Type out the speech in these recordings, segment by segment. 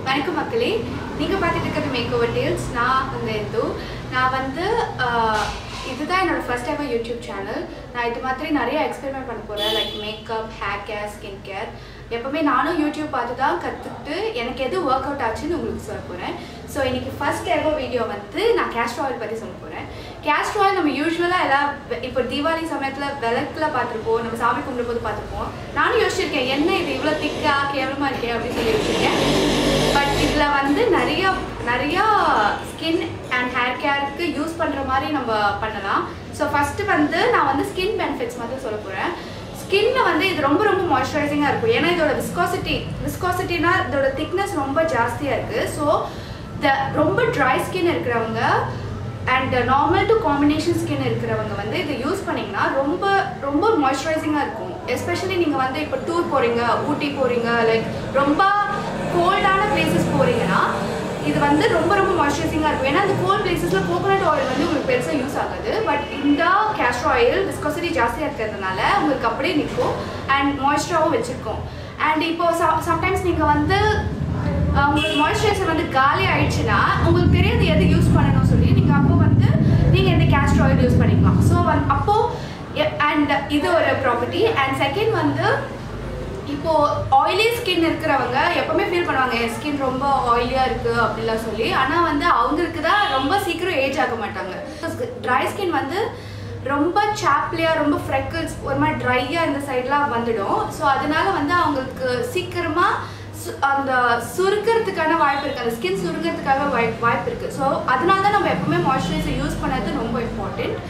வணக்கம் மக்களே நீங்கள் பார்த்துட்டு இருக்கிறது மேக் ஓவர் டீல்ஸ் நான் வந்து இந்து நான் வந்து ஆஹ், இதுதான் என்னோட ஃபர்ஸ்ட் டைம் யூடியூப் சேனல் நான் இது மாதிரி நிறைய எக்ஸ்பெரிமெண்ட் பண்ண போகிறேன் like makeup hair care skin care எப்போவுமே நானும் யூடியூப் பார்த்து தான் கற்றுக்கிட்டு எனக்கு எது ஒர்க் அவுட் ஆச்சுன்னு உங்களுக்கு சொல்ல போகிறேன் ஸோ இன்னைக்கு ஃபர்ஸ்ட் எவோ வீடியோ வந்து நான் கேஸ்ட்ர் ஆயில் பற்றி சொல்ல போகிறேன் கேஸ்ட்ர் ஆயில் நம்ம யூஸ்வலாக எல்லாம் வெ- இப்போ தீபாவளி சமயத்தில் விளக்கில் பார்த்துருப்போம் நம்ம சாமி கும்பிடும் போது பார்த்துருப்போம் நானும் யோசிச்சிருக்கேன் என்ன இது இவ்வளோ திக்கா கேவலமாக இருக்கே அப்படின்னு சொல்லி யோசிச்சிருக்கேன் பட் இதில் வந்து நிறைய நிறைய ஸ்கின் அண்ட் ஹேர் கேருக்கு யூஸ் பண்ணுற மாதிரி நம்ம பண்ணலாம் ஸோ ஃபஸ்ட்டு வந்து நான் வந்து ஸ்கின் பெனிஃபிட்ஸ் மட்டும் சொல்ல போகிறேன் ஸ்கின்ல வந்து இது ரொம்ப ரொம்ப மாய்ஸ்சரைசிங்காக இருக்கும் ஏன்னா இதோட விஸ்காசிட்டி விஸ்காசிட்டினா இதோட திக்னஸ் ரொம்ப ஜாஸ்தியாக இருக்குது ஸோ த ரொம்ப ட்ரை ஸ்கின் இருக்கிறவங்க and normal to combination skin இருக்கிறவங்க வந்து இதை யூஸ் பண்ணிங்கன்னா ரொம்ப ரொம்ப மாய்ஸ்சரைசிங்காக இருக்கும் எஸ்பெஷலி நீங்கள் வந்து இப்போ டூர் போகிறீங்க ஊட்டி போகிறீங்க லைக் ரொம்ப கோல்டான பிளேசஸ் போகிறீங்கன்னா இது வந்து ரொம்ப ரொம்ப மாய்ஸ்சரைசிங்காக இருக்கும் ஏன்னா அந்த கோல்ட் பிளேசஸில் கோகோனட் ஆயில் வந்து உங்களுக்கு பெருசாக யூஸ் ஆகாது பட் இந்த கேஸ்டர் ஆயில் விஸ்காசிட்டி ஜாஸ்தியாக இருக்கிறதுனால உங்களுக்கு அப்படியே நிற்கும் அண்ட் மாய்ஸ்சராகவும் வச்சுருக்கோம் அண்ட் இப்போ சம்டைம்ஸ் நீங்கள் வந்து அஹ், உங்களுக்கு மாய்ஸ்சரைசர் வந்து காலி ஆயிடுச்சுன்னா உங்களுக்கு தெரியாது எது யூஸ் பண்ணணும் சொல்லி நீங்கள் அப்போ வந்து நீங்கள் இந்த கேஸ்டர் ஆயில் யூஸ் பண்ணிக்கலாம் ஸோ வந்து அப்போது அண்ட் இது ஒரு ப்ராப்பர்ட்டி அண்ட் செகண்ட் வந்து இப்போ ஆயிலி ஸ்கின் இருக்கிறவங்க எப்பவுமே ஃபீல் பண்ணுவாங்க என் ஸ்கின் ரொம்ப ஆயிலியா இருக்கு அப்படிலாம் சொல்லி ஆனா வந்து அவங்களுக்கு தான் ரொம்ப சீக்கிரம் ஏஜ் ஆக மாட்டாங்க ட்ரை ஸ்கின் வந்து ரொம்ப சாப்லியா ரொம்ப ஃப்ரெக்கிள்ஸ் ஒரு மாதிரி ட்ரையா இந்த சைட்லாம் வந்துடும் ஸோ அதனால வந்து அவங்களுக்கு சீக்கிரமா சு- அந்த சுருக்கிறதுக்கான வாய்ப்பு இருக்கு அந்த ஸ்கின் சுருக்கிறதுக்காக வாய்ப்பு வாய்ப்பு இருக்கு ஸோ அதனால தான் நம்ம எப்பவுமே மாய்ஸ்சரைசர் யூஸ் பண்ணது ரொம்ப இம்பார்ட்டன்ட்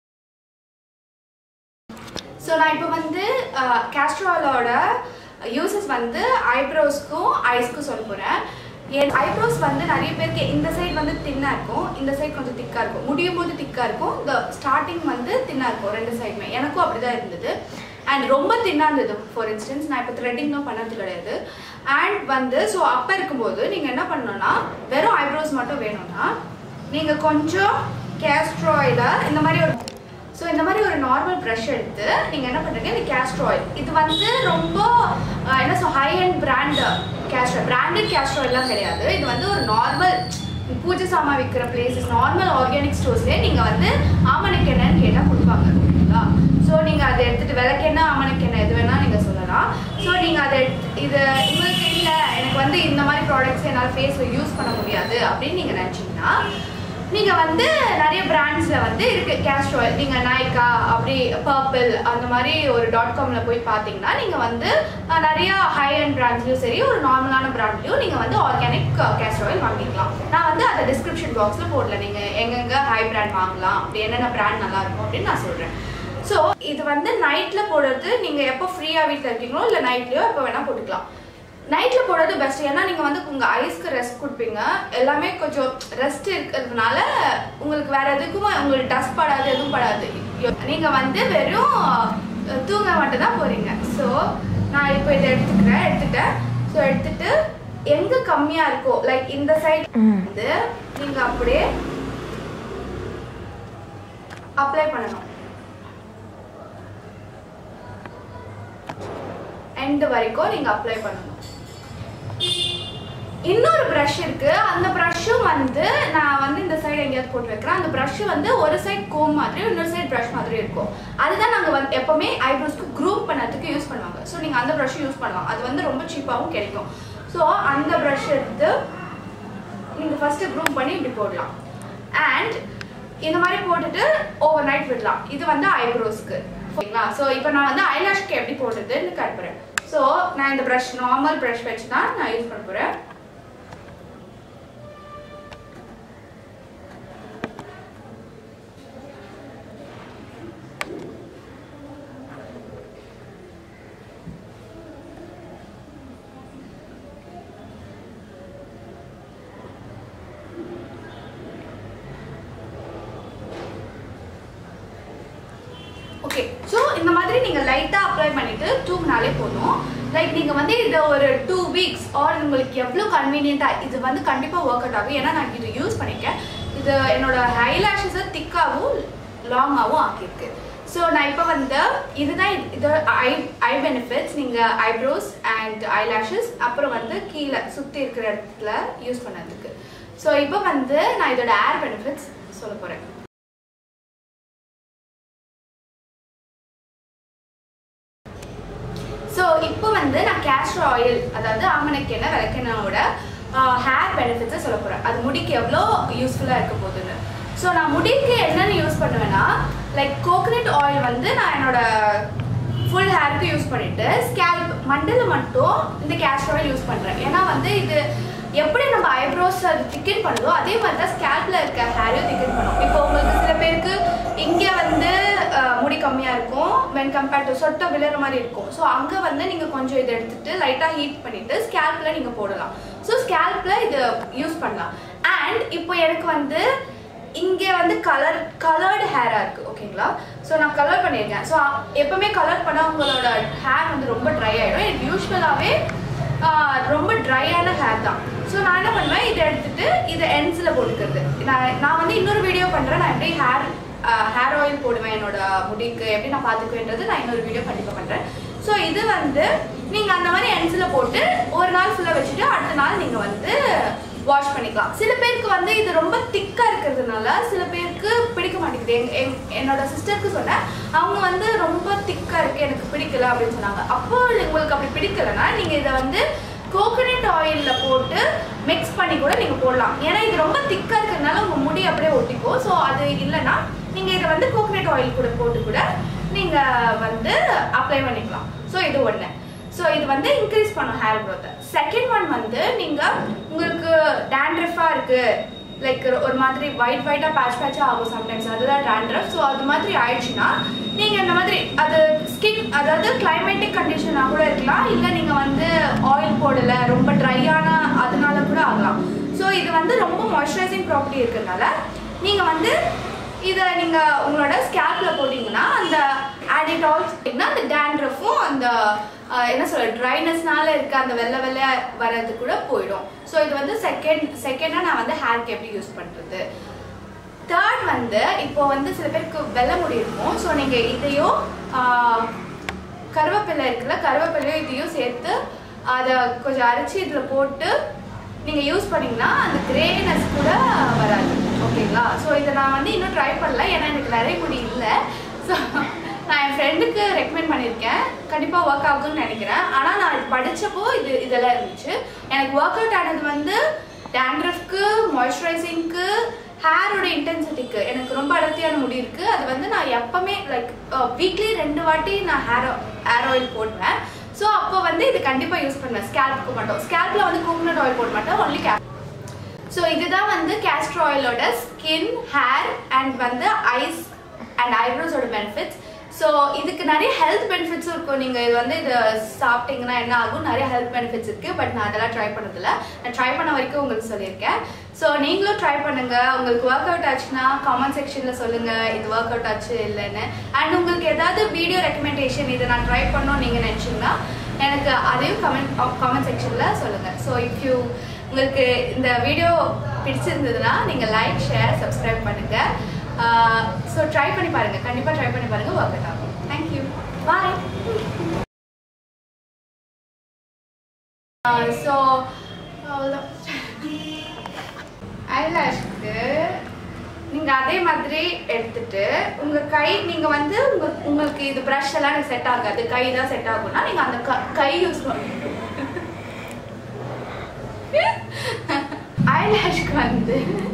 ஸோ நான் இப்போ வந்து கேஸ்ட்ராலோட யூசஸ் வந்து ஐப்ரோஸ்க்கும் ஐஸ்க்கும் சொல்ல போகிறேன் என் ஐப்ரோஸ் வந்து நிறைய பேருக்கு இந்த சைடு வந்து தின்னாக இருக்கும் இந்த சைடு கொஞ்சம் திக்காக இருக்கும் முடியும் போது திக்காக இருக்கும் இந்த ஸ்டார்டிங் வந்து தின்னாக இருக்கும் ரெண்டு சைடுமே எனக்கும் அப்படி தான் இருந்தது அண்ட் ரொம்ப தின்னாக இருந்தது ஃபார் இன்ஸ்டன்ஸ் நான் இப்போ த்ரெட்டிங் தான் பண்ணது கிடையாது அண்ட் வந்து ஸோ அப்போ இருக்கும்போது நீங்கள் என்ன பண்ணணும்னா வெறும் ஐப்ரோஸ் மட்டும் வேணும்னா நீங்கள் கொஞ்சம் கேஸ்ட்ராயில இந்த மாதிரி ஒரு ஸோ இந்த மாதிரி ஒரு நார்மல் ப்ரஷ் எடுத்து நீங்கள் என்ன பண்ணுறீங்க இந்த கேஸ்டர் ஆயில் இது வந்து ரொம்ப அஹ், என்ன சொல் high and brand castor branded castor ஆயில்லாம் கிடையாது இது வந்து ஒரு நார்மல் பூஜை சாமான் விற்கிற பிளேசஸ் நார்மல் ஆர்கானிக் ஸ்டோர்ஸ்லேயே நீங்கள் வந்து ஆமணக்கு எண்ணெய்னு கேட்டால் கொடுப்பாங்க ஓகேங்களா ஸோ நீங்கள் அதை எடுத்துகிட்டு விளக்கெண்ணெய் ஆமணக்கு எண்ணெய் எது வேணால் நீங்கள் சொல்லலாம் ஸோ நீங்கள் அதை எடுத்து இது உங்களுக்கு இல்லை எனக்கு வந்து இந்த மாதிரி ப்ராடக்ட்ஸ் என்னால் ஃபேஸில் யூஸ் பண்ண முடியாது அப்படின்னு நீங்கள் நினச்சிங்கன்னா நீங்க வந்து நிறைய பிராண்ட்ஸ்ல வந்து இருக்கு கேஸ்டர் ஆயில் நீங்க நைக்கா அப்படி பர்பிள் அந்த மாதிரி ஒரு டாட் காம்ல போய் பாத்தீங்கன்னா நீங்க வந்து அஹ், நிறைய ஹை அண்ட் பிராண்ட்ஸ்லயும் சரி ஒரு நார்மலான பிராண்ட்லயும் நீங்க வந்து ஆர்கானிக் கேஸ்டர் ஆயில் வாங்கிக்கலாம் நான் வந்து அதை டிஸ்கிரிப்ஷன் பாக்ஸ்ல போடல நீங்க எங்கெங்க ஹை பிராண்ட் வாங்கலாம் அப்படி என்னென்ன பிராண்ட் நல்லா இருக்கும் அப்படின்னு நான் சொல்றேன் ஸோ இது வந்து நைட்ல போடுறது நீங்க எப்போ ஃப்ரீயா வீட்டில் இருக்கீங்களோ இல்லை நைட்லயோ எப்போ வேணா போட்டுக்கலாம் நைட்ல போடுறது பெஸ்ட் ஏன்னா நீங்க வந்து உங்க ஐஸ்க்கு ரெஸ்ட் கொடுப்பீங்க எல்லாமே கொஞ்சம் ரெஸ்ட் இருக்கிறதுனால உங்களுக்கு வேற எதுக்கும் உங்களுக்கு டஸ்ட் படாது எதுவும் படாது நீங்க வந்து வெறும் அஹ், தூங்க மட்டும் தான் போறீங்க ஸோ நான் இப்போ இதை எடுத்துக்கிறேன் எடுத்துட்டேன் ஸோ எடுத்துட்டு எங்க கம்மியா இருக்கோ லைக் இந்த சைடு வந்து நீங்க அப்படியே அப்ளை பண்ணணும் எண்ட் வரைக்கும் நீங்க அப்ளை பண்ணணும் இன்னொரு ப்ரஷ் இருக்கு அந்த ப்ரஷ்ஷும் வந்து நான் வந்து இந்த சைடு எங்கேயாவது போட்டு வைக்கிறேன் அந்த ப்ரஷ் வந்து ஒரு சைடு கோம் மாதிரி இன்னொரு சைடு ப்ரஷ் மாதிரி இருக்கும் அதுதான் நாங்கள் வந்து எப்பவுமே ஐப்ரோஸ்க்கு க்ரூப் பண்ணதுக்கு யூஸ் பண்ணுவாங்க ஸோ நீங்கள் அந்த ப்ரஷ் யூஸ் பண்ணலாம் அது வந்து ரொம்ப சீப்பாகவும் கிடைக்கும் ஸோ அந்த ப்ரஷ் எடுத்து நீங்கள் ஃபஸ்ட்டு க்ரூம் பண்ணி இப்படி போடலாம் அண்ட் இந்த மாதிரி போட்டுட்டு ஓவர் நைட் விடலாம் இது வந்து ஐப்ரோஸ்க்கு ஓகேங்களா ஸோ இப்போ நான் வந்து ஐலாஷ்க்கு எப்படி போடுறதுன்னு காட்டுறேன் ஸோ நான் இந்த ப்ரஷ் நார்மல் ப்ரஷ் வச்சு தான் நான் யூஸ் பண்ண போகிறேன் ஓகே ஸோ இந்த மாதிரி நீங்கள் லைட்டாக அப்ளை பண்ணிட்டு தூங்கினாலே போதும் லைக் நீங்கள் வந்து இதை ஒரு டூ வீக்ஸ் ஆர் உங்களுக்கு எவ்வளோ கன்வீனியண்ட்டாக இது வந்து கண்டிப்பாக ஒர்க் அவுட் ஆகும் ஏன்னா நான் இது யூஸ் பண்ணியிருக்கேன் இது என்னோட ஹைலாஷஸை திக்காகவும் லாங்காகவும் ஆக்கியிருக்கு ஸோ நான் இப்போ வந்து இதுதான் இது- இது ஐ ஐ பெனிஃபிட்ஸ் நீங்கள் ஐப்ரோஸ் அண்ட் ஐலாஷஸ் அப்புறம் வந்து கீழே சுற்றி இருக்கிற இடத்துல யூஸ் பண்ணதுக்கு ஸோ இப்போ வந்து நான் இதோட ஏர் பெனிஃபிட்ஸ் சொல்ல போகிறேன் ஸோ இப்போ வந்து நான் கேஸ்டர் ஆயில் அதாவது ஆமணக்கு எண்ணெய் விளக்கெண்ணோட ஹேர் பெனிஃபிட்ஸை சொல்ல போகிறேன் அது முடிக்கு எவ்வளோ யூஸ்ஃபுல்லாக இருக்க போகுதுன்னு ஸோ நான் முடிக்கு என்னென்ன யூஸ் பண்ணுவேன்னா லைக் கோகனட் ஆயில் வந்து நான் என்னோட ஃபுல் ஹேருக்கு யூஸ் பண்ணிட்டு ஸ்கேல்ப் மண்டல மட்டும் இந்த கேஸ்டர் ஆயில் யூஸ் பண்ணுறேன் ஏன்னா வந்து இது எப்படி நம்ம ஐப்ரோஸ் அது திக்கன் பண்ணுதோ அதே மாதிரி தான் ஸ்கேல்ப்ல இருக்க ஹேரையும் திக்கன் பண்ணும் இப்போ உங்களுக்கு சில பேருக்கு இங்கே வந்து அஹ், முடி கம்மியாக இருக்கும் வென் கம்பேர்ட் டு சொட்டை விழுற மாதிரி இருக்கும் ஸோ அங்கே வந்து நீங்கள் கொஞ்சம் இதை எடுத்துட்டு லைட்டாக ஹீட் பண்ணிட்டு ஸ்கேல்ப்ல நீங்கள் போடலாம் ஸோ ஸ்கேல்ப்ல இது யூஸ் பண்ணலாம் அண்ட் இப்போ எனக்கு வந்து இங்கே வந்து கலர் கலர்டு ஹேராக இருக்குது ஓகேங்களா ஸோ நான் கலர் பண்ணியிருக்கேன் ஸோ எப்பவுமே கலர் பண்ணால் உங்களோட ஹேர் வந்து ரொம்ப ட்ரை ஆகிடும் எனக்கு யூஸ்வலாகவே ரொம்ப ட்ரையான ஹேர் தான் ஸோ நான் என்ன பண்ணுவேன் இதை எடுத்துட்டு இதை எண்ட்ஸில் போட்டுக்கிறது நான் நான் வந்து இன்னொரு வீடியோ பண்ணுறேன் நான் எப்படி ஹேர் ஹேர் ஆயில் போடுவேன் என்னோட முடிக்கு எப்படி நான் பார்த்துக்குவேன்றது நான் இன்னொரு வீடியோ கண்டிப்பாக பண்ணுறேன் ஸோ இது வந்து நீங்கள் அந்த மாதிரி எண்ட்ஸில் போட்டு ஒரு நாள் ஃபுல்லாக வச்சுட்டு அடுத்த நாள் நீங்கள் வந்து வாஷ் பண்ணிக்கலாம் சில பேருக்கு வந்து இது ரொம்ப திக்கா இருக்கிறதுனால சில பேருக்கு பிடிக்க மாட்டேங்குது எங்க- எங்க- என்னோட சிஸ்டருக்கு சொன்னேன் அவங்க வந்து ரொம்ப திக்கா இருக்கு எனக்கு பிடிக்கல அப்படின்னு சொன்னாங்க அப்போ உங்களுக்கு அப்படி பிடிக்கலன்னா நீங்க இதை வந்து கோகனட் ஆயில்ல போட்டு மிக்ஸ் பண்ணி கூட நீங்க போடலாம் ஏன்னா இது ரொம்ப திக்கா இருக்கிறதுனால உங்க முடி அப்படியே ஒட்டிக்கும் ஸோ அது இல்லைன்னா நீங்க இதை வந்து கோகனட் ஆயில் கூட போட்டு கூட நீங்க வந்து அப்ளை பண்ணிக்கலாம் ஸோ இது ஒன்று ஸோ இது வந்து இன்க்ரீஸ் பண்ணும் ஹேர் க்ரோத்தை செகண்ட் ஒன் வந்து நீங்கள் உங்களுக்கு டேண்ட்ரஃபாக இருக்கு லைக் ஒரு மாதிரி ஒயிட் ஒயிட்டாக பேட்ச் பேட்சாக ஆகும் சம்டைம்ஸ் அதுதான் டேண்ட்ரஃப் ஸோ அது மாதிரி ஆயிடுச்சுன்னா நீங்கள் இந்த மாதிரி அது ஸ்கின் அதாவது கிளைமேட்டிக் கண்டிஷனாக கூட இருக்கலாம் இல்லை நீங்கள் வந்து ஆயில் போடலை ரொம்ப ட்ரையான அதனால கூட ஆகலாம் ஸோ இது வந்து ரொம்ப மாய்ஸ்சரைசிங் ப்ராப்பர்ட்டி இருக்கிறதுனால நீங்கள் வந்து இதை நீங்கள் உங்களோட ஸ்கேல்ப்ல போட்டிங்கன்னா அந்த ஆடிடால் அந்த டேண்ட்ரஃபும் அந்த ஆஹ், என்ன சொல்ற ட்ரைனஸ்னால இருக்க அந்த வெள்ளை வெள்ளை வர்றது கூட போயிடும் ஸோ இது வந்து செகண்ட் செகண்டாக நான் வந்து ஹேர்க்கு எப்படி யூஸ் பண்ணுறது தேர்ட் வந்து இப்போ வந்து சில பேருக்கு வெள்ளை முடி இருக்கும் ஸோ நீங்கள் இதையும் ஆஹ், கருவேப்பிலை இருக்குல்ல கருவேப்பிலையும் இதையும் சேர்த்து அதை கொஞ்சம் அரைச்சி இதில் போட்டு நீங்கள் யூஸ் பண்ணீங்கன்னா அந்த கிரேனஸ் கூட வராது ஓகேங்களா ஸோ இதை நான் வந்து இன்னும் ட்ரை பண்ணல ஏன்னா எனக்கு நிறைய முடி இல்லை ஸோ நான் என் ஃப்ரெண்டுக்கு ரெக்கமெண்ட் பண்ணியிருக்கேன் கண்டிப்பாக ஒர்க் ஆகும்னு நினைக்கிறேன் ஆனால் நான் இது படித்தப்போ இது இதெல்லாம் இருந்துச்சு எனக்கு ஒர்க் அவுட் ஆனது வந்து டேண்ட்ரஃப்க்கு மாய்ஸ்சரைசிங்க்கு ஹேரோட இன்டென்சிட்டிக்கு எனக்கு ரொம்ப அடர்த்தியான முடி இருக்கு அது வந்து நான் எப்பவுமே லைக் வீக்லி ரெண்டு வாட்டி நான் ஹேர் ஹேர் ஆயில் போடுவேன் ஸோ அப்போ வந்து இது கண்டிப்பாக யூஸ் பண்ணுவேன் ஸ்கேல்ப்க்கு மட்டும் ஸ்கேல்ப்ல வந்து கோகனட் ஆயில் போட மாட்டேன் ஒன்லி கேப் ஸோ இதுதான் வந்து கேஸ்டர் ஆயிலோட ஸ்கின் ஹேர் அண்ட் வந்து ஐஸ் அண்ட் ஐப்ரோஸோட பெனிஃபிட்ஸ் ஸோ இதுக்கு நிறைய ஹெல்த் பெனிஃபிட்ஸும் இருக்கும் நீங்கள் இது வந்து இது சாப்பிட்டீங்கன்னா என்ன ஆகும் நிறைய ஹெல்த் பெனிஃபிட்ஸ் இருக்குது பட் நான் அதெல்லாம் ட்ரை பண்ணதில்ல நான் ட்ரை பண்ண வரைக்கும் உங்களுக்கு சொல்லியிருக்கேன் ஸோ நீங்களும் ட்ரை பண்ணுங்க உங்களுக்கு ஒர்க் அவுட் ஆச்சுன்னா காமெண்ட் செக்ஷனில் சொல்லுங்கள் இது ஒர்க் அவுட் ஆச்சு இல்லைன்னு அண்ட் உங்களுக்கு ஏதாவது வீடியோ ரெக்கமெண்டேஷன் இதை நான் ட்ரை பண்ணோம் நீங்கள் நினச்சிங்கன்னா எனக்கு அதையும் கமெண்ட் காமெண்ட் செக்ஷனில் சொல்லுங்கள் ஸோ இஃப் யூ உங்களுக்கு இந்த வீடியோ பிடிச்சிருந்ததுன்னா நீங்கள் லைக் ஷேர் சப்ஸ்கிரைப் பண்ணுங்கள் ஸோ ட்ரை பண்ணி பாருங்கள் கண்டிப்பாக ட்ரை பண்ணி பாருங்கள் ஒர்க் அவுட் ஆகும் தேங்க்யூ பாய் ஸோ அவ்வளோதான் ஐலாஷ்க்கு நீங்கள் அதே மாதிரி எடுத்துட்டு உங்கள் கை நீங்கள் வந்து உங்க உங்களுக்கு இது ப்ரஷ் எல்லாம் எனக்கு செட் ஆகாது கை தான் செட் ஆகும்னா நீங்கள் அந்த க- கை யூஸ் பண்ணுங்க ஐலாஷ்க்கு வந்து